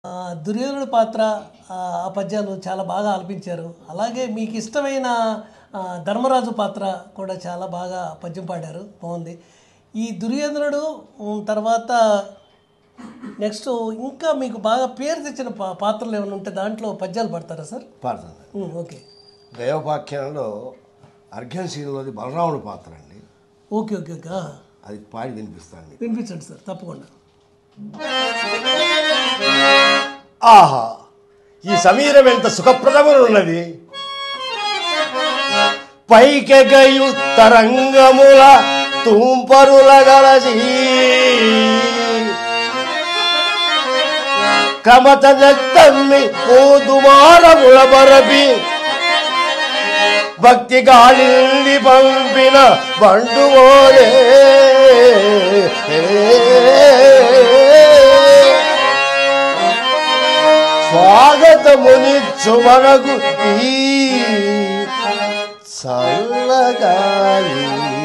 ఆ, దుర్యోధనుడి పాత్ర ఆ ఆ పద్యాలు చాలా బాగా ఆలపించారు అలాగే మీకు ఇష్టమైన ఆ, ధర్మరాజు పాత్ర కూడా చాలా బాగా పద్యం పాడారు బాగుంది ఈ దుర్యోధనుడు ఉమ్, తర్వాత నెక్స్ట్ ఇంకా మీకు బాగా పేరు తెచ్చిన పా పాత్రలు ఏమైనా ఉంటే దాంట్లో పద్యాలు పడతారా సార్ పాడుతుంది ఉమ్, ఓకే దైవపాఖ్యానంలో అర్ఘ్యం సీన్లోది బలరాముడి పాత్ర అండి ఓకే ఓకే ఓకే ఆ, అది పాడి వినిపిస్తాను మీకు వినిపించండి సార్ తప్పకుండా ఆహా ఈ సమీరం ఎంత సుఖప్రదమునున్నది పైకెగయు తరంగముల తుంపరుల గలసి కమత నెత్తమ్మి ఓ దుమారముల బరపి భక్తి గాలిని పంపిన బండువోలే స్వాగతమునిచ్చు మనకు ఈ చల్లగాలి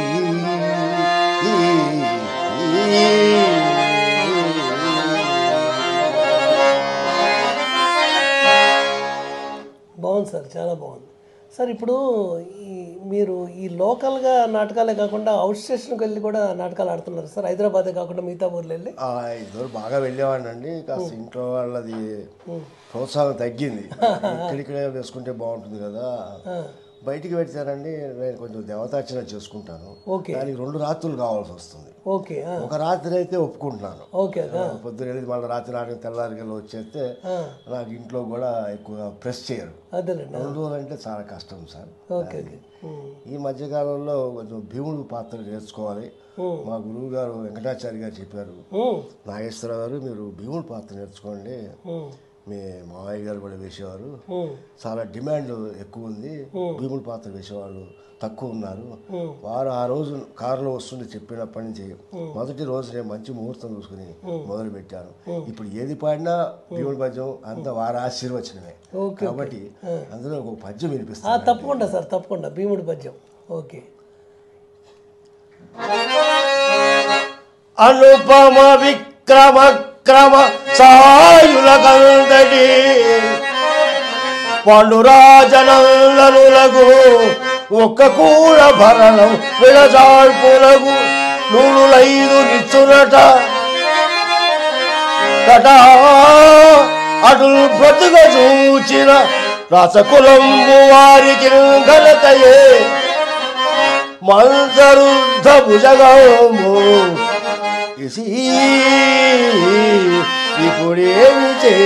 బాగుంది సార్ చాలా బాగుంది సార్ ఇప్పుడు ఈ మీరు ఈ లోకల్గా నాటకాలే కాకుండా అవుట్ స్టేషన్కి వెళ్ళి కూడా నాటకాలు ఆడుతున్నారు సార్ హైదరాబాదే కాకుండా మిగతా ఊర్లు వెళ్ళి ఆ, ఇద్దరు బాగా వెళ్ళేవాడిని అండి కాస్త ఇంట్లో వాళ్ళది ప్రోత్సాహం తగ్గింది ఇక్కడిక్కడే వేసుకుంటే బాగుంటుంది కదా బయటికి పెడతానండి నేను కొంచెం దేవతార్చన చేసుకుంటాను ఓకే దానికి రెండు రాత్రులు కావాల్సి వస్తుంది ఓకే ఆ, ఒక రాత్రి అయితే ఒప్పుకుంటున్నాను ఓకే ఆ, పొద్దున వెళ్ళి మళ్ళీ రాత్రి నాటకం తెల్లారికల్లా వచ్చేస్తే ఆ, నాకు ఇంట్లో కూడా ఎక్కువ ప్రెస్ చేయరు అదేనండి రెండు రోజులు అంటే చాలా కష్టం సార్ ఓకే ఓకే ఉమ్, ఈ మధ్యకాలంలో కొంచెం భీముడు పాత్ర నేర్చుకోవాలి ఉమ్, మా గురువు గారు వెంకటాచారి గారు చెప్పారు ఉమ్, నాగేశ్వరరావు గారు మీరు భీముడు పాత్ర నేర్చుకోండి ఉమ్, మీ మావయ్య గారు కూడా వేసేవారు ఉమ్, చాలా డిమాండ్ ఎక్కువ ఉంది భీముడు పాత్ర వేసేవాళ్ళు తక్కువ ఉన్నారు ఉమ్. వారు ఆ రోజు కారులో వస్తుంటే చెప్పినప్పటి నుంచి మొదటి రోజు నేను మంచి ముహూర్తం చూసుకుని మొదలు పెట్టాను ఇప్పుడు ఏది పాడినా భీముడి పద్యం అంత వారి ఆశీర్వచనమే ఓకే, కాబట్టి అందులో ఒక పద్యం ఆ, వినిపిస్తాను తప్పకుండా సార్ తప్పకుండా భీముడి పద్యం ఓకే అనుపమ విక్రమ క్రమ సాయుల కందడి పండురాజనలకు ఒక్క కూడ భరణం విడజాడ్పులకు నూలులైదు నిచ్చునట తటా అటులు బ్రతుక చూచిన రసకులంబు వారికి ఘనతయే మందరుద్ధ భుజగము ఇసి ఇప్పుడేమి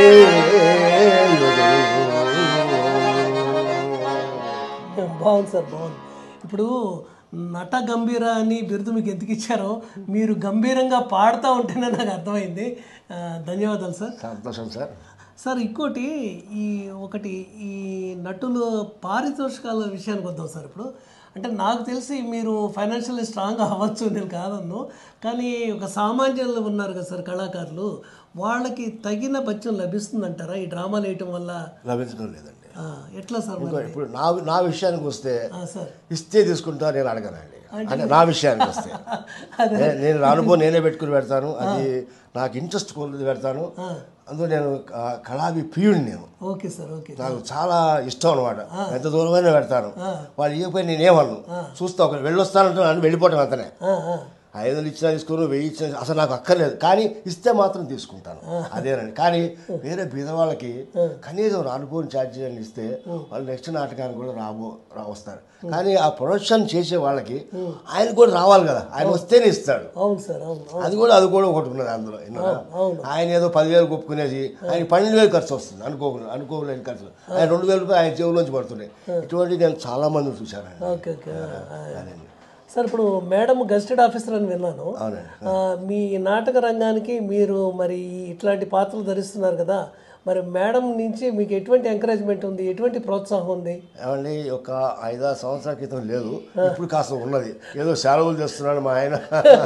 చేయదు బాగుంది సార్ బాగుంది ఇప్పుడు నట గంభీర అని బిరుదు మీకు ఎందుకు ఇచ్చారో మీరు గంభీరంగా పాడుతూ ఉంటేనే నాకు అర్థమైంది ఆ, ధన్యవాదాలు సార్ సంతోషం సార్ సార్ ఇంకోటి ఈ ఒకటి ఈ నటులు పారితోషికాల విషయానికి వద్దాం సార్ ఇప్పుడు అంటే నాకు తెలిసి మీరు ఫైనాన్షియల్లీ స్ట్రాంగ్ అవ్వచ్చు నేను కాదన్ను కానీ ఒక సామాన్యులు ఉన్నారు కదా సార్ కళాకారులు వాళ్ళకి తగిన బత్యం లభిస్తుందంటారా ఈ డ్రామాలు వేయటం వల్ల లభించడం లేదండి ఆ, ఎట్లా సార్ ఇంకో మరి ఇప్పుడు నా నా విషయానికి వస్తే ఆ, సార్ ఇస్తే తీసుకుంటా నేను అడగనండి అంటే నా విషయానికి వస్తే అదే నే- నేను అనుభవం నేనే పెట్టుకుని పెడతాను అది నాకు ఇంట్రెస్ట్ కొలది పెడతాను అందులో నేను క- కళావి ప్రియుడిని నేను ఓకే సార్ ఓకే నాకు చాలా ఇష్టం అనమాట ఎంత దూరమైనా పెడతాను వాళ్ళు ఇవ్వకపోయి నేనేమన్ను చూస్తా ఒక వెళ్ళొస్తానంటే నన్ను వెళ్ళిపోవటం అంతనే ఆ, ఆ. ఐదు వందలు ఇచ్చినా తీసుకోను వెయ్యి ఇచ్చినా అసలు నాకు అక్కర్లేదు కానీ ఇస్తే మాత్రం తీసుకుంటాను అదేనండి కానీ వేరే బీదవాళ్ళకి కనీసం అనుభవం ఛార్జీ అని ఇస్తే వాళ్ళు నెక్స్ట్ నాటకానికి కూడా రాబో రా వస్తారు కానీ ఆ ప్రొడక్షన్ చేసే వాళ్ళకి ఆయన కూడా రావాలి కదా ఆయన వస్తేనే ఇస్తాడు అవును సార్ అవును అవును అది కూడా అది కూడా ఒకటి ఉన్నది అందులో విన్నారా? అవును. ఆయన ఏదో పదివేలు ఒప్పుకునేది ఆయన పన్నెండు వేలు ఖర్చు వస్తుంది అనుకోకుండా అనుకోలేని ఖర్చు ఆయన రెండు వేల రూపాయలు ఆయన చెవులోంచి పడుతున్నాయి ఇటువంటి నేను చాలా మంది చూశానండి ఓకే ఓకే ఆ, ఆ. అదండి సార్ ఇప్పుడు మేడం గెస్టెడ్ ఆఫీసర్ అని విన్నాను అవునండి ఆ, మీ నాటక రంగానికి మీరు మరి ఇట్లాంటి పాత్రలు ధరిస్తున్నారు కదా మరి మేడం నుంచి మీకు ఎటువంటి ఎంకరేజ్మెంట్ ఉంది ఎటువంటి ప్రోత్సాహం ఉంది ఏమండి ఒక ఐదారు సంవత్సరాల క్రితం లేదు ఇప్పుడు కాస్త ఉన్నది ఏదో సెలవులు తెస్తున్నాడు మా ఆయన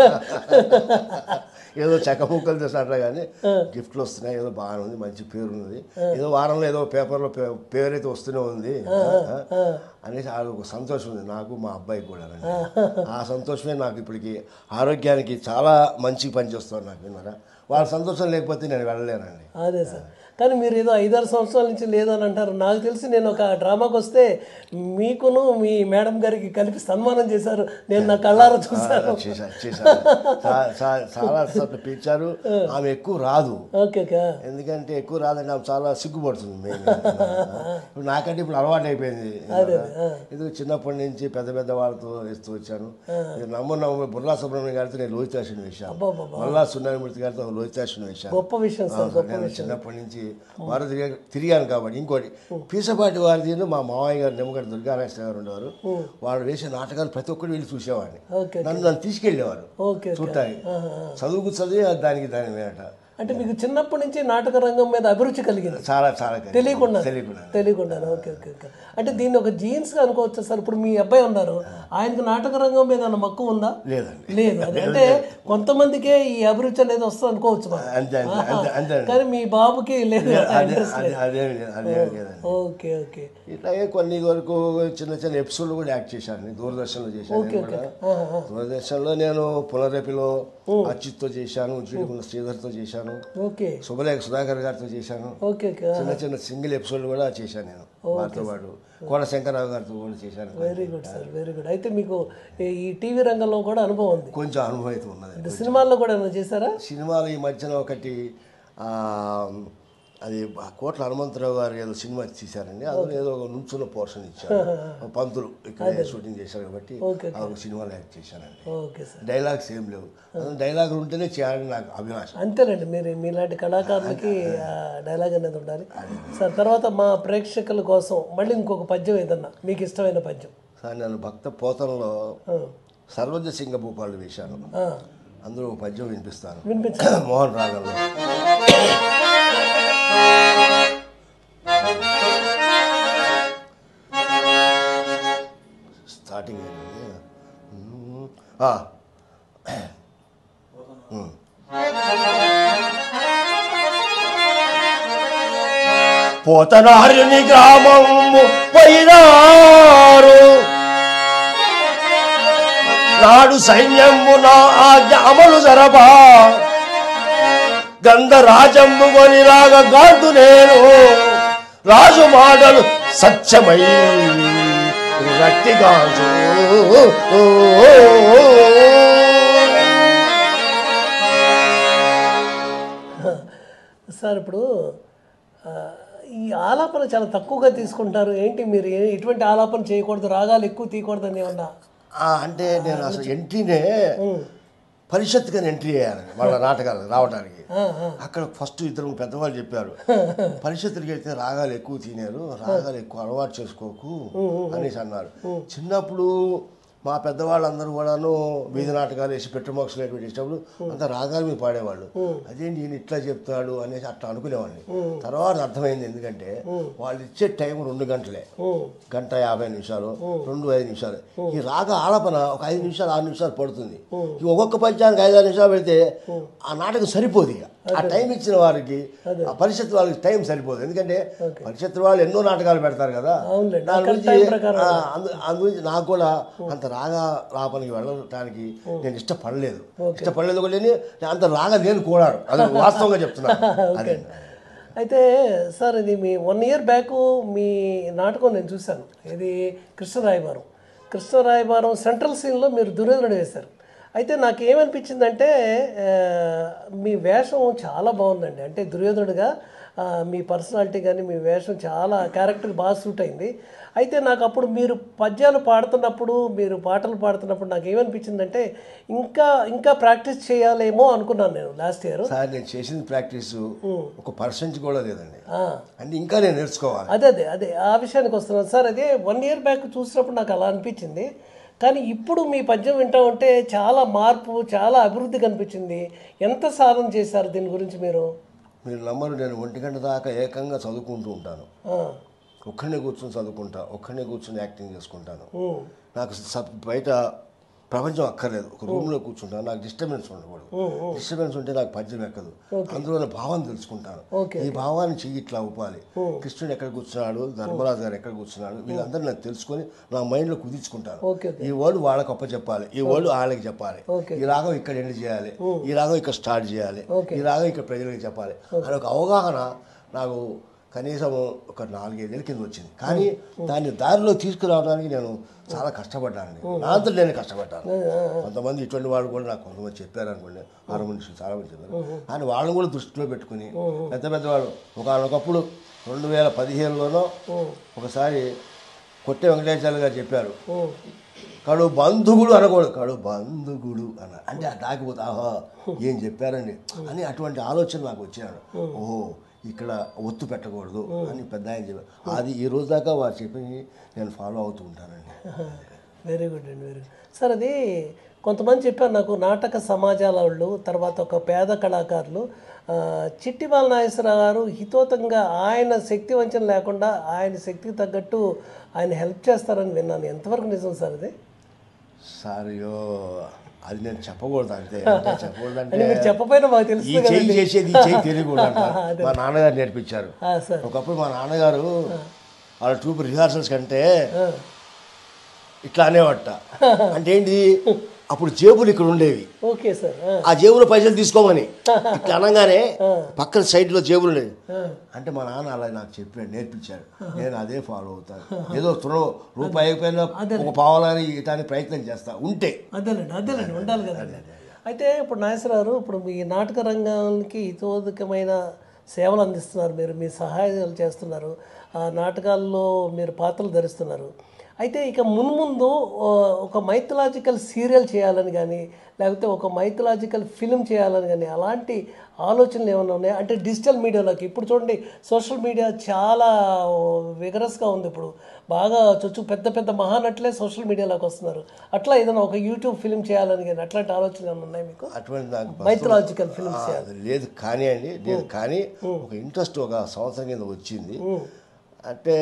ఏదో చెక్కముక్కలు తెస్తున్నట్లే కానీ గిఫ్ట్లు వస్తున్నాయి ఏదో బాగానే ఉంది మంచి పేరు ఉన్నది ఏదో వారంలో ఏదో పేపర్లో పే- పేరు అయితే వస్తూనే ఉంది అనేసి ఆ ఒక సంతోషం ఉంది నాకు మా అబ్బాయికి కూడా ఆ సంతోషమే నాకు ఇప్పటికి ఆరోగ్యానికి చాలా మంచి పని చేస్తాడు నాకు విన్నారా వాళ్ళ సంతోషం లేకపోతే నేను వెళ్ళలేనండి అదే సార్ కానీ మీరు ఏదో ఐదారు సంవత్సరాల నుంచి లేదని అంటారు నాకు తెలిసి నేను ఒక డ్రామాకి వస్తే మీకును మీ మేడం గారికి కలిపి సన్మానం చేశారు నేను నా కళ్ళారా చూశాను చేశారు చేశారు చా- చా- చాలా సార్లు పిలిచారు ఆమె ఎక్కువ రాదు ఓకే ఓకే ఎందుకంటే ఎక్కువ రాదంటే ఆమె చాలా సిగ్గుపడుతుంది మెయిన్ ఇప్పుడు నాకంటే ఇప్పుడు అలవాటు అయిపోయింది ఎందుకు చిన్నప్పటి నుంచి పెద్ద పెద్ద వాళ్ళతో వేస్తూ వచ్చాను నమ్మ నమ్మ బుర్రా సుబ్రహ్మణ్యం గారితో నేను లోహితాషన్ వేశాను అబ్బబ్బబ్బా. మల్లా సుందరమూర్తి గారితో లోహితాషన్ వేశాను గొప్ప విషయం సార్ గొప్ప నేను చిన్నప్పటి నుంచి వారు తిరిగా తిరిగాను కాబట్టి ఇంకోటి పీసపాటి వారిది మా మామయ్య గారు నిమ్మగడ్డ దుర్గారాష్ట్ర గారు ఉండేవారు వాళ్ళు వేసే నాటకాలు ప్రతి ఒక్కరు వెళ్ళి చూసేవాడిని ఓకే నన్ను నన్ను తీసుకెళ్ళేవారు ఓకే చూడటానికి చదువుకు చదివి దానికి దాని మీదట అంటే మీకు చిన్నప్పటి నుంచి నాటక రంగం మీద అభిరుచి కలిగింది చాలా చాలా కలిగి- తెలియకుండా తెలియకుండా తెలియకుండా ఓకే ఓకే ఓకే అంటే దీన్ని ఒక జీన్స్ గా అనుకోవచ్చు సార్ ఇప్పుడు మీ అబ్బాయి ఉన్నారు ఆయనకు నాటక రంగం మీద ఏమన్నా మక్కువ ఉందా లేదండి లేదు అది అంటే కొంతమందికే ఈ అభిరుచి అనేది వస్తుంది అనుకోవచ్చు మనం. అంతే అంతే అంతే అంతే అండి. కానీ మీ బాబుకి లేదు అదే అదే అదేం లేదు అదేం లేదండి ఓకే ఓకే ఇట్లాగే కొన్ని వరకు చిన్న చిన్న ఎపిసోడ్లు కూడా యాక్ట్ చేశాను దూరదర్శన్లో చేశాను నేను కూడా ఆహా. దూరదర్శన్లో నేను పునరేపిలో అచ్యుత్తో చేశాను జీడిగుండ శ్రీధర్తో చేశాను ఓకే శుభలేఖ సుధాకర్ గారితో చేశాను ఓకే ఓకే చిన్న చిన్న సింగిల్ ఎపిసోడ్ కూడా చేశాను నేను వారితో పాటు కోట శంకరరావు గారితో కూడా చేశాను very good sir very good అయితే మీకు ఈ- ఈ టీవీ రంగంలో కూడా అనుభవం ఉంది కొంచెం అనుభవం అయితే ఉన్నది అంటే సినిమాల్లో కూడా ఏమైనా చేశారా సినిమాలు ఈ మధ్యన ఒకటి ఆ, అది కోట్ల హనుమంతరావు గారు ఏదో సినిమా తీశారండి అందులో ఏదో ఒక నుంచున్న పోర్షన్ ఇచ్చారు ఒక పంతులు ఇక్కడ షూటింగ్ చేశారు కాబట్టి ఓకే. ఆ ఒక సినిమాలో యాక్ట్ చేశానండి ఓకే సార్ డైలాగ్స్ ఏం లేవు అసలు డైలాగులు ఉంటేనే చేయాలని నాకు అభిలాష అంతేనండి మీరు మీలాంటి కళాకారులకి ఆ డైలాగ్ అనేది ఉండాలి సార్ తర్వాత మా ప్రేక్షకుల కోసం మళ్ళీ ఇంకొక పద్యం ఏదన్నా మీకు ఇష్టమైన పద్యం సార్ నేను భక్త పోతంలో ఆ, సర్వజ సింగ భూపాలు వేశాను ఆ, అందులో ఒక పద్యం వినిపిస్తాను వినిపించండి మోహన్ రాగంలో స్టార్టింగ్ ఏంటండి మ్మ్. ఆ. మ్మ్. పోతనారుని గ్రామము పోయినారు నాడు సైన్యము నా ఆజ్ఞ అమలు జరపా గంధరాజంబు కొని రాగ గాంటు నేను రాజు మాటలు సత్యమై రక్తి గాజు సార్ ఇప్పుడు ఆ, ఈ ఆలాపన చాలా తక్కువగా తీసుకుంటారు ఏంటి మీరు ఏ- ఎటువంటి ఆలాపన చేయకూడదు రాగాలు ఎక్కువ తీయకూడదని ఏమన్నా అంటే నేను అసలు ఎంట్రీనే పరిషత్తుగా ఎంట్రీ చేయాలని వాళ్ళ నాటకాలు రావడానికి ఆ, ఆ, అక్కడ ఫస్ట్ ఇద్దరు పెద్దవాళ్ళు చెప్పారు పరిషత్తులకి వెళ్తే రాగాలు ఎక్కువ తినారు రాగాలు ఎక్కువ అలవాటు చేసుకోకు అనేసి అన్నారు చిన్నప్పుడు మా పెద్దవాళ్ళందరూ కూడాను వీధి నాటకాలు వేసి పెట్టమోక్షలు పెట్టేటప్పుడు అంత రాగాలు మీద పాడేవాళ్ళు అదేంటి ఈయన ఇట్లా చెప్తాడు అనేసి అట్లా అనుకునేవాడిని తర్వాత అర్థమైంది ఎందుకంటే వాళ్ళు ఇచ్చే టైం రెండు గంటలే ఉమ్, గంట యాభై నిమిషాలు రెండు ఐదు నిమిషాలు ఈ రాగ ఆలపన ఒక ఐదు నిమిషాలు ఆరు నిమిషాలు పడుతుంది ఈ ఒక్కొక్క పద్యానికి ఐదు ఆరు నిమిషాలు పెడితే ఆ నాటకం సరిపోదు ఇక ఆ టైం ఇచ్చిన వారికి ఆ పరిషత్ వాళ్ళకి టైం సరిపోదు ఎందుకంటే పరిషత్ వాళ్ళు ఎన్నో నాటకాలు పెడతారు కదా అవునులేండి. దాని అక్కడ గురించి టైం ప్రకారం ఆ, అందు అందు గురించి నాకు కూడా అంత రాగా రాపనికి వెళ్ళడానికి నేను ఇష్టపడలేదు ఇష్టపడలేదు కూడా లేని నేను అంత రాగా నేను కూడా అది వాస్తవంగా చెప్తున్నాను అదే అయితే సార్ ఇది మీ వన్ ఇయర్ బ్యాక్ మీ నాటకం నేను చూశాను ఇది కృష్ణరాయబారం కృష్ణరాయబారం సెంట్రల్ సీన్లో మీరు దుర్యోధనుడు వేశారు అయితే నాకు ఏమనిపించిందంటే ఆ, మీ వేషం చాలా బాగుందండి అంటే దుర్యోధనుడిగా ఆ, మీ పర్సనాలిటీ కానీ మీ వేషం చాలా క్యారెక్టర్ బాగా సూట్ అయింది అయితే నాకు అప్పుడు మీరు పద్యాలు పాడుతున్నప్పుడు మీరు పాటలు పాడుతున్నప్పుడు నాకు ఏమనిపించిందంటే ఇంకా ఇంకా ప్రాక్టీస్ చేయాలేమో అనుకున్నాను నేను లాస్ట్ ఇయర్ సార్ నేను చేసిన ప్రాక్టీస్ ఒక పర్సెంట్ కూడా లేదండి అంటే ఇంకా నేను నేర్చుకోవాలి అదే అదే అదే ఆ విషయానికి వస్తున్నాను సార్ అదే వన్ ఇయర్ బ్యాక్ చూసినప్పుడు నాకు అలా అనిపించింది కానీ ఇప్పుడు మీ పద్యం వింటా ఉంటే చాలా మార్పు చాలా అభివృద్ధి కనిపించింది ఎంత సాధన చేశారు దీని గురించి మీరు మీరు నమ్మరు నేను ఒంటి గంట దాకా ఏకంగా చదువుకుంటూ ఉంటాను ఆ, ఒక్కడనే కూర్చొని చదువుకుంటా ఒక్కడనే కూర్చొని యాక్టింగ్ చేసుకుంటాను ఉమ్, నాకు సప్ బయట ప్రపంచం అక్కర్లేదు ఒక రూమ్లో కూర్చుంటాను నాకు డిస్టర్బెన్స్ ఉండకూడదు డిస్టర్బెన్స్ ఉంటే నాకు పద్యం ఎక్కదు అందులో నా భావం తెలుసుకుంటాను ఓకే. ఈ భావాన్ని చెయ్యి ఇట్లా ఊపాలి కృష్ణుడు ఎక్కడ కూర్చున్నాడు ధర్మరాజు గారు ఎక్కడ కూర్చున్నాడు వీళ్ళందరూ నాకు తెలుసుకొని నా మైండ్లో కుదించుకుంటాను ఓకే ఓకే ఈ వర్డ్ వాళ్ళకి అప్ప చెప్పాలి ఈ వర్డ్ వాళ్ళకి చెప్పాలి ఓకే. ఈ రాగం ఇక్కడ ఎండ్ చేయాలి ఈ రాగం ఇక్కడ స్టార్ట్ చేయాలి ఓకే. ఈ రాగం ఇక్కడ ప్రజలకు చెప్పాలి అని ఒక అవగాహన నాకు కనీసం ఒక నాలుగైదేళ్ళ కింద వచ్చింది కానీ దాన్ని దారిలో తీసుకురావడానికి నేను చాలా కష్టపడ్డానండి నా అంతా నేను కష్టపడ్డాను కొంతమంది ఇటువంటి వాళ్ళు కూడా నాకు కొంతమంది చెప్పారు అనుకోండి ఆరు మనుషులు చాలా మంది చెప్పారు కానీ వాళ్ళని కూడా దృష్టిలో పెట్టుకుని పెద్ద పెద్ద వాళ్ళు ఒకనొకప్పుడు రెండు వేల పదిహేనులోనో ఒకసారి కొట్టే వెంకటేశ్వర గారు చెప్పారు ఉమ్, కడు బంధుగుడు అనకూడదు కడు బంధుగుడు అన్న అంటే దాకిపోతే ఆహా ఏం చెప్పారండి అని అటువంటి ఆలోచన నాకు వచ్చాడు ఓహో ఇక్కడ ఒత్తు పెట్టకూడదు అని పెద్ద ఆయన చెప్పారు అది ఈ రోజు దాకా వారు చెప్పి నేను ఫాలో అవుతూ ఉంటానండి వెరీ గుడ్ అండి వెరీ గుడ్ సార్ అది కొంతమంది చెప్పారు నాకు నాటక సమాజాల వాళ్ళు తర్వాత ఒక పేద కళాకారులు ఆ, చిట్టి బాలనాగేశ్వరరావు గారు హితోతంగా ఆయన శక్తి వంచన లేకుండా ఆయన శక్తికి తగ్గట్టు ఆయన హెల్ప్ చేస్తారని విన్నాను ఎంతవరకు నిజం సార్ అది సారియో అది నేను చెప్పకూడదు అంటే అంటే చెప్పకూడదు అంటే అంటే మీరు చెప్పపోయినా మాకు ఈ తెలుస్తుంది చెయ్యి కదండి చేసేది ఈ చెయ్యి తెలియకూడదు అంటారు. మా నాన్నగారు నేర్పించారు ఆ, సార్ ఒకప్పుడు మా నాన్నగారు వాళ్ళ ట్రూప్ రిహార్సల్స్ కంటే ఆ, ఇట్లా అనేవట అంటే ఏంటి అప్పుడు జేబులు ఇక్కడ ఉండేవి ఓకే సార్ ఆ, ఆ జేబులో పైసలు తీసుకోమని ఇట్లా అనగానే పక్కన సైడ్లో జేబులు ఉండేవి అంటే మా నాన్న అలా నాకు చెప్పాడు నేర్పించాడు నేను అదే ఫాలో అవుతాను ఏదో త్వరలో రూపాయి అయిపోయినా ఒక పావాలని ఇటానికి ప్రయత్నం చేస్తా ఉంటే అదేలేండి అదేలేండి ఉండాలి కదండి అయితే ఇప్పుడు నాగేశ్వరరావు ఇప్పుడు మీ నాటక రంగానికి హితోధికమైన సేవలు అందిస్తున్నారు మీరు మీ సహాయాలు చేస్తున్నారు ఆ నాటకాల్లో మీరు పాత్రలు ధరిస్తున్నారు అయితే ఇక మున్ముందు ఆ, ఒక మైథలాజికల్ సీరియల్ చేయాలని కానీ లేకపోతే ఒక మైథలాజికల్ ఫిలిం చేయాలని కానీ అలాంటి ఆలోచనలు ఏమైనా ఉన్నాయా అంటే డిజిటల్ మీడియాలోకి ఇప్పుడు చూడండి సోషల్ మీడియా చాలా విగరస్గా ఉంది ఇప్పుడు బాగా చొచ్చు పెద్ద పెద్ద మహానటులే సోషల్ మీడియాలోకి వస్తున్నారు అట్లా ఏదైనా ఒక యూట్యూబ్ ఫిలిం చేయాలని కానీ అట్లాంటి ఆలోచనలు ఏమైనా ఉన్నాయి మీకు అటువంటి నాకు మైథలాజికల్ ఫిలిమ్స్ ఆ, అది లేదు కానీ అండి లేదు కానీ ఒక ఇంట్రెస్ట్ ఒక సంవత్సరం కింద వచ్చింది అంటే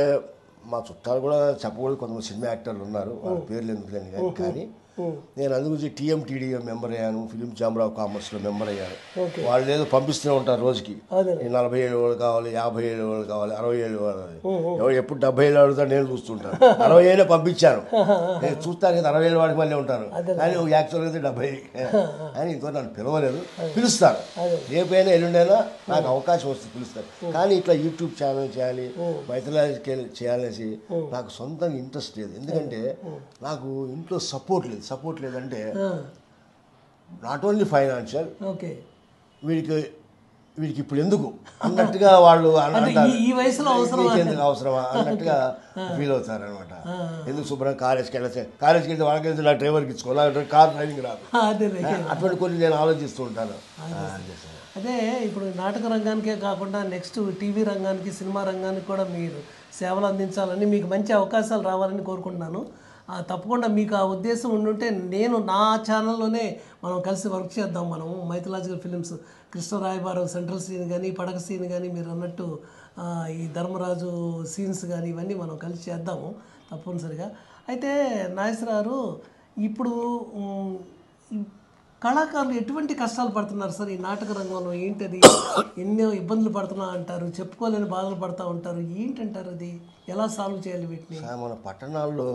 మా చుట్టాలు కూడా చెప్పకూడదు కొంతమంది సినిమా యాక్టర్లు ఉన్నారు వాళ్ళ పేర్లు ఎందుకు లేని కానీ కానీ నేను అందుగురించి టీఎంటీడీఎం మెంబర్ అయ్యాను ఫిలిం ఛాంబర్ ఆఫ్ కామర్స్లో మెంబర్ అయ్యాను ఓకే వాళ్ళు ఏదో పంపిస్తూనే ఉంటారు రోజుకి అదే ఈ నలభై ఏడు వాళ్ళు కావాలి యాభై ఏడు వాళ్ళు కావాలి అరవై ఏడు వాళ్ళు కావాలి. ఎవరు ఎప్పుడు డెబ్బై ఏళ్ళు అడుగుతారు నేను చూస్తుంటాను అరవై ఏళ్ళే పంపించాను నేను చూస్తాను కదా అరవై ఏళ్ళ వాడికి మళ్ళీ ఉంటారు కానీ యాక్చువల్గా అయితే డెబ్బై అని ఇంకో నన్ను పిలవలేదు పిలుస్తారు రేపైనా ఎల్లుండైనా నాకు అవకాశం వస్తుంది పిలుస్తారు కానీ ఇట్లా యూట్యూబ్ ఛానల్ చేయాలి మైథలాజికల్ చేయాలనేసి నాకు సొంతంగా ఇంట్రెస్ట్ లేదు ఎందుకంటే నాకు ఇంట్లో సపోర్ట్ లేదు సపోర్ట్ లేదంటే నాట్ ఓన్లీ ఫైనాన్షియల్ ఓకే వీడికి వీడికి ఇప్పుడు ఎందుకు అన్నట్టుగా వాళ్ళు అన- అంటే అంటారు. ఈ- ఈ వయసులో అవసరమా? నీకు ఎందుకు అవసరమా అన్నట్టుగా ఫీల్ అవుతారు అనమాట ఎందుకు శుభ్రం కాలేజ్కి వెళ్ళచ్చు కాలేజ్కి వెళ్తే వాళ్ళకి వెళ్తే నాకు డ్రైవర్కి ఇచ్చుకోవాలి నాకు కార్ డ్రైవింగ్ రాదు అదే అటువంటి కొన్ని నేను ఆలోచిస్తూ ఉంటాను ఆ, అదే సార్. అదే ఇప్పుడు నాటక రంగానికే కాకుండా నెక్స్ట్ టీవీ రంగానికి సినిమా రంగానికి కూడా మీరు సేవలు అందించాలని మీకు మంచి అవకాశాలు రావాలని కోరుకుంటున్నాను ఆ, తప్పకుండా మీకు ఆ ఉద్దేశం ఉండుంటే నేను నా ఛానల్లోనే మనం కలిసి వర్క్ చేద్దాం మనం mythological films Krishna Rayabaram central scene కానీ పడక సీన్ కానీ మీరు అన్నట్టు ఆ, ఈ ధర్మరాజు సీన్స్ కానీ ఇవన్నీ మనం కలిసి చేద్దాము తప్పనిసరిగా అయితే నాగేశ్వరరావు ఇప్పుడు ఉమ్, ఈ కళాకారులు ఎటువంటి కష్టాలు పడుతున్నారు సార్ ఈ నాటక రంగంలో ఏంటది ఎన్నో ఇబ్బందులు పడుతున్నా అంటారు చెప్పుకోలేని బాధలు పడుతూ ఉంటారు ఏంటంటారు అది ఎలా సాల్వ్ చేయాలి వీటిని సార్, మన పట్టణాల్లో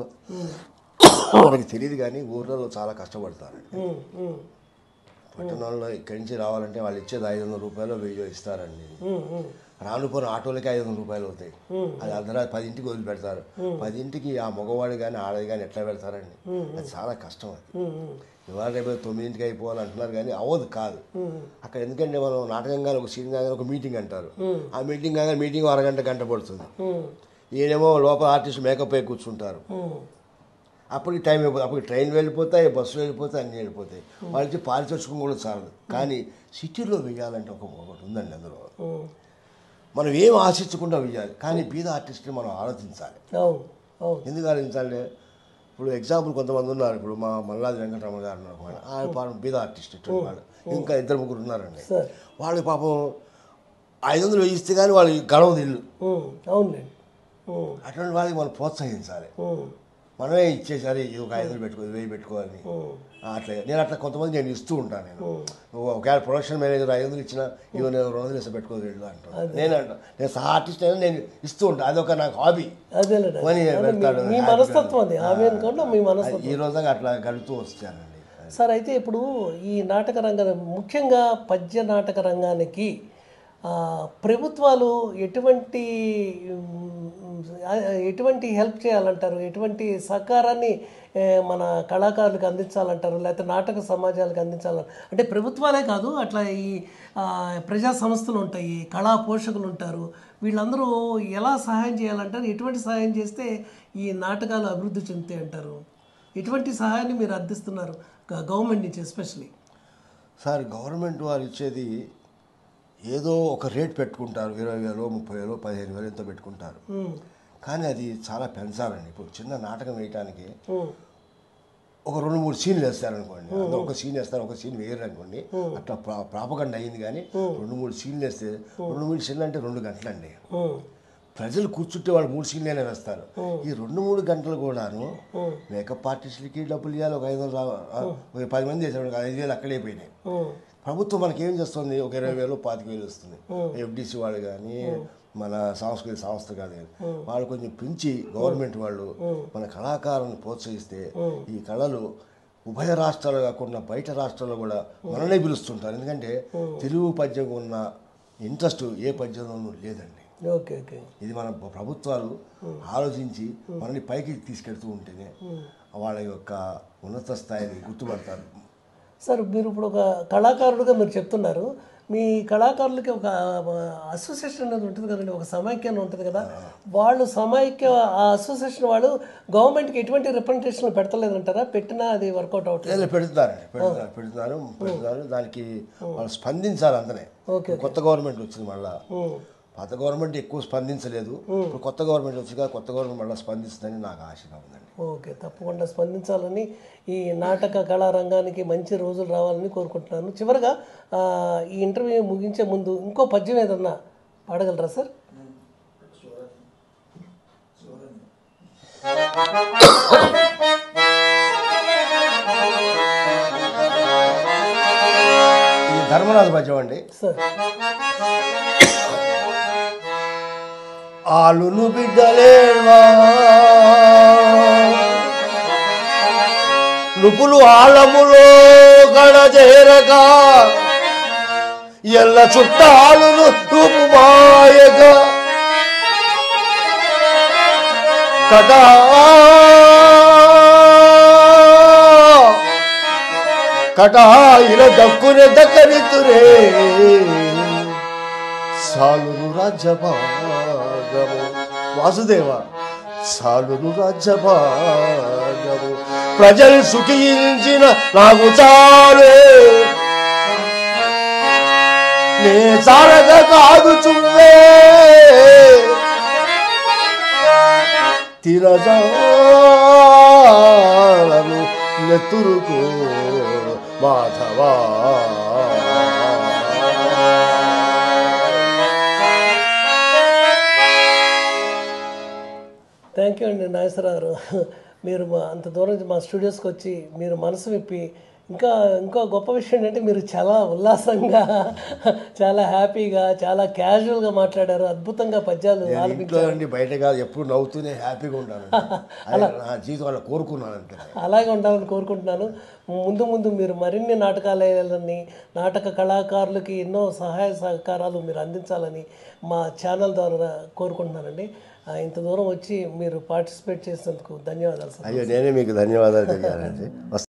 మనకి తెలియదు కానీ ఊర్లలో చాలా కష్టపడతారు ఉమ్, ఉమ్, పట్టణాల్లో ఇక్కడి నుంచి రావాలంటే వాళ్ళు ఇచ్చేది ఐదు వందల రూపాయలు వెయ్యి ఇస్తారండి ఉమ్, ఉమ్, రానుపోయిన ఆటోలకి ఐదు వందల రూపాయలు అవుతాయి అది అర్ధరాత్రి పదింటికి వదిలిపెడతారు పదింటికి ఆ మగవాడు కానీ ఆడది కానీ ఎట్లా పెడతారండి అది చాలా కష్టం అది ఉమ్, ఉమ్, ఇవాళ రేపు తొమ్మిదింటికి అయిపోవాలి అంటున్నారు కానీ అవ్వదు కాదు అక్కడ ఎందుకంటే మనం నాటకంగా ఒక సీన్ కాగానే ఒక మీటింగ్ అంటారు ఆ మీటింగ్ కాగానే మీటింగ్ అరగంట గంట పడుతుంది ఉమ్, ఈయనేమో లోపల ఆర్టిస్ట్ మేకప్ అయి కూర్చుంటారు ఉమ్, అప్పటికి టైం అయిపోతుంది అప్పటికి ట్రైన్ వెళ్ళిపోతాయి బస్సులు వెళ్ళిపోతాయి అన్నీ వెళ్ళిపోతాయి వాళ్ళకి పారితోషికం కూడా చాలదు కానీ సిటీలో వెయ్యాలంటే ఒక ఒకటి ఉందండి అందులో ఉమ్. మనం ఏం ఆశించకుండా వెయ్యాలి కానీ బీద ఆర్టిస్ట్ని మనం ఆలోచించాలి అవును అవును ఎందుకు ఆలోచించాలి ఇప్పుడు ఎగ్జాంపుల్ కొంతమంది ఉన్నారు ఇప్పుడు మా మల్లాది వెంకటరమణ గారు ఉన్నారు ఒక ఆయన. ఆయన పాపం బీద ఆర్టిస్ట్ ఇటువంటి వాడు ఇంకా ఇద్దరు ముగ్గురు ఉన్నారండి సార్ వాళ్ళు పాపం ఐదు వందలు వేయిస్తే కానీ వాళ్ళు గడవదు ఇల్లు ఉమ్, అవునులేండి ఉమ్, అటువంటి వాళ్ళకి మనం ప్రోత్సహించాలి ఉమ్, మనమే ఇచ్చేసరి ఇది ఒక ఐదు వందలు పెట్టుకో ఇది వెయ్యి పెట్టుకోవాలని అట్లా నేను అట్లా కొంతమంది నేను ఇస్తూ ఉంటాను నేను ఒకవేళ ప్రొడక్షన్ మేనేజర్ ఐదు వందలు ఇచ్చినా ఇవి నేను రెండు వందలు ఇస్తే పెట్టుకోదు వీళ్ళు అంటాను నేను అంటాను నేను సహా ఆర్టిస్ట్ అయినా నేను ఇస్తూ ఉంటాను అదొక నాకు హాబీ అదేలేండి కొని అదే మీ- పెడతాడు. మీ మనస్తత్వం అది ఆమె అనుకోండి మీ మనస్తత్వం ఈ రోజుగా అట్లా గడుపుతూ వస్తానండి సార్ అయితే ఇప్పుడు ఈ నాటక రంగం ముఖ్యంగా పద్య నాటక రంగానికి ఆ, ప్రభుత్వాలు ఎటువంటి ఉమ్, ఆ, ఎటువంటి హెల్ప్ చేయాలంటారు ఎటువంటి సహకారాన్ని ఏ, మన కళాకారులకు అందించాలంటారు లేకపోతే నాటక సమాజాలకు అందించాలంటారు అంటే ప్రభుత్వాలే కాదు అట్లా ఈ ఆ, ప్రజా సంస్థలు ఉంటాయి కళా పోషకులు ఉంటారు వీళ్ళందరూ ఎలా సహాయం చేయాలంటారు ఎటువంటి సహాయం చేస్తే ఈ నాటకాలు అభివృద్ధి చెందుతాయి అంటారు ఎటువంటి సహాయాన్ని మీరు అందిస్తున్నారు గ- గవర్నమెంట్ నుంచి ఎస్పెషలీ సార్ గవర్నమెంట్ వారు ఇచ్చేది ఏదో ఒక రేట్ పెట్టుకుంటారు ఇరవై వేలు ముప్పై వేలు పదిహేను వేలు ఎంతో పెట్టుకుంటారు కానీ అది చాలా పెంచాలండి ఇప్పుడు చిన్న నాటకం వేయటానికి ఒక రెండు మూడు సీన్లు వేస్తారనుకోండి అందులో ఒక సీన్ వేస్తారు ఒక సీన్ వేయరు అనుకోండి అట్లా ప్రా ప్రాపగండ అయింది కానీ రెండు మూడు సీన్లు వేస్తే రెండు మూడు సీన్లు అంటే రెండు గంటలండి ప్రజలు కూర్చుంటే వాళ్ళు మూడు సీన్లైనా వేస్తారు ఈ రెండు మూడు గంటలు కూడాను మేకప్ ఆర్టిస్టులకి డబ్బులు ఇవ్వాలి ఒక ఐదు వందలు రా- ఆ, ఒక పది మంది చేశారు ఒక ఐదు వేలు అక్కడే పోయినాయి ప్రభుత్వం మనకి ఏం చేస్తుంది ఒక ఇరవై వేలు పాతిక వేలు వస్తుంది ఎఫ్డిసి వాళ్ళు కానీ మన సాంస్కృతిక సంస్థ కానీ వాళ్ళు కొంచెం పెంచి గవర్నమెంట్ వాళ్ళు మన కళాకారులను ప్రోత్సహిస్తే ఈ కళలు ఉభయ రాష్ట్రాలు కాకుండా బయట రాష్ట్రాల్లో కూడా మననే పిలుస్తుంటారు ఎందుకంటే తెలుగు పద్యం ఉన్న ఇంట్రెస్ట్ ఏ పద్యంలోనూ లేదండి ఓకే ఓకే ఇది మన ప్రభుత్వాలు ఆలోచించి మనల్ని పైకి తీసుకెళ్తూ ఉంటేనే వాళ్ళ యొక్క ఉన్నత స్థాయిని గుర్తుపడతారు సార్ మీరు ఇప్పుడు ఒక కళాకారుడుగా మీరు చెప్తున్నారు మీ కళాకారులకి ఒక అసోసియేషన్ అనేది ఉంటుంది కదండి ఒక సమైక్యం ఉంటుంది కదా వాళ్ళు సమైక్య ఆ అసోసియేషన్ వాళ్ళు గవర్నమెంట్కి ఎటువంటి రిప్రజెంటేషన్ పెడతలేదంటారా పెట్టినా అది వర్కౌట్ అవట్లేదు లేదు పెడుతున్నారండి పెడుతున్నారు పెడుతున్నారు పెడుతున్నారు దానికి వాళ్ళు స్పందించాలి అందనే ఓకే. కొత్త గవర్నమెంట్ వచ్చింది మళ్ళా పాత గవర్నమెంట్ ఎక్కువ స్పందించలేదు ఇప్పుడు కొత్త గవర్నమెంట్ వచ్చిగా కొత్త గవర్నమెంట్ మళ్ళీ స్పందిస్తుందని నాకు ఆశగా ఉందండి ఓకే తప్పకుండా స్పందించాలని ఈ నాటక కళారంగానికి మంచి రోజులు రావాలని కోరుకుంటున్నాను చివరిగా ఆ, ఈ ఇంటర్వ్యూ ముగించే ముందు ఇంకో పద్యం ఏదన్నా పాడగలరా సార్ ఇది ధర్మరాజు పద్యం అండి సార్ ఆలును బిడ్డలేవా నుపులు ఆలములో గడజేరక ఎల్ల చుట్టాలును రూపు మాయక కటా కటాయిల దక్కునే దక్కనితురే సాలును రాజ్యభాగము వాసుదేవ సాలును రాజ్యభాగము ప్రజలు సుఖించిన నాకు చాలే నే చాలక కాదు చువ్వే తిరజాలను నెత్తురుకో మాధవా థ్యాంక్ యూ అండి నాగేశ్వరరావు గారు మీరు మా అంత దూరం నుంచి మా స్టూడియోస్కి వచ్చి మీరు మనసు విప్పి ఇంకా ఇంకో గొప్ప విషయం ఏంటంటే మీరు చాలా ఉల్లాసంగా చాలా హ్యాపీగా చాలా క్యాజువల్గా మాట్లాడారు అద్భుతంగా పద్యాలు ఆలపించారు ఇంట్లో నుండి బయట కాదు ఎప్పుడు నవ్వుతూనే హ్యాపీగా ఉంటాను అది నా జీవితం అలా కోరుకున్నాను అంతే అలాగే ఉండాలని కోరుకుంటున్నాను ముందు ముందు మీరు మరిన్ని నాటకాలయాలని నాటక కళాకారులకి ఎన్నో సహాయ సహకారాలు మీరు అందించాలని మా ఛానల్ ద్వారా కోరుకుంటున్నానండి ఆ, ఇంత దూరం వచ్చి మీరు పార్టిసిపేట్ చేసినందుకు ధన్యవాదాలు సార్ అయ్యో నేనే మీకు ధన్యవాదాలు తెలియాలండి